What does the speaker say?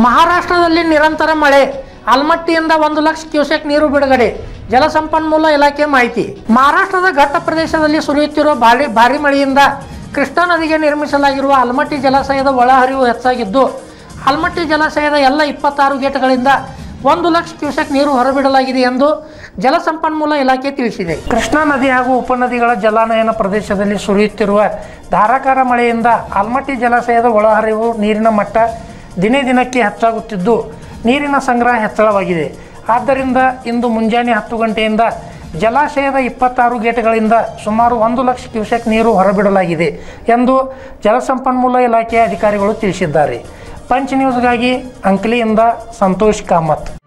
ಮಹಾರಾಷ್ಟ್ರದಲ್ಲಿ ನಿರಂತರ ಮಳೆ ಆಲ್ಮಟ್ಟಿಯಿಂದ ಒಂದು ಲಕ್ಷ ಕ್ಯೂಸೆಕ್ ನೀರು ಬಿಡುಗಡೆ ಜಲಸಂಪನ್ಮೂಲ ಇಲಾಖೆ ಮಾಹಿತಿ ಮಹಾರಾಷ್ಟ್ರದ ಘಟ್ಟ ಪ್ರದೇಶದಲ್ಲಿ ಸುರಿಯುತ್ತಿರುವ ಭಾರಿ ಭಾರಿ ಮಳೆಯಿಂದ ಕೃಷ್ಣಾ ನದಿಗೆ ನಿರ್ಮಿಸಲಾಗಿರುವ ಆಲ್ಮಟ್ಟಿ ಜಲಾಶಯದ ಒಳಹರಿವು ಹೆಚ್ಚಾಗಿದ್ದು ಆಲ್ಮಟ್ಟಿ ಜಲಾಶಯದ ಎಲ್ಲ ಇಪ್ಪತ್ತಾರು ಗೇಟ್ಗಳಿಂದ ಒಂದು ಲಕ್ಷ ಕ್ಯೂಸೆಕ್ ನೀರು ಹೊರಬಿಡಲಾಗಿದೆ ಎಂದು ಜಲಸಂಪನ್ಮೂಲ ಇಲಾಖೆ ತಿಳಿಸಿದೆ ಕೃಷ್ಣಾ ನದಿ ಹಾಗೂ ಉಪನದಿಗಳ ಜಲಾನಯನ ಪ್ರದೇಶದಲ್ಲಿ ಸುರಿಯುತ್ತಿರುವ ಧಾರಾಕಾರ ಮಳೆಯಿಂದ ಆಲ್ಮಟ್ಟಿ ಜಲಾಶಯದ ಒಳಹರಿವು ನೀರಿನ ಮಟ್ಟ ದಿನೇ ದಿನಕ್ಕೆ ಹೆಚ್ಚಾಗುತ್ತಿದ್ದು ನೀರಿನ ಸಂಗ್ರಹ ಹೆಚ್ಚಳವಾಗಿದೆ ಆದ್ದರಿಂದ ಇಂದು ಮುಂಜಾನೆ ಹತ್ತು ಗಂಟೆಯಿಂದ ಜಲಾಶಯದ ಇಪ್ಪತ್ತಾರು ಗೇಟ್ಗಳಿಂದ ಸುಮಾರು ಒಂದು ಲಕ್ಷ ಕ್ಯೂಸೆಕ್ ನೀರು ಹೊರಬಿಡಲಾಗಿದೆ ಎಂದು ಜಲಸಂಪನ್ಮೂಲ ಇಲಾಖೆಯ ಅಧಿಕಾರಿಗಳು ತಿಳಿಸಿದ್ದಾರೆ ಪಂಚ್ ನ್ಯೂಸ್ಗಾಗಿ ಅಂಕ್ಲಿಯಿಂದ ಸಂತೋಷ್ ಕಾಮತ್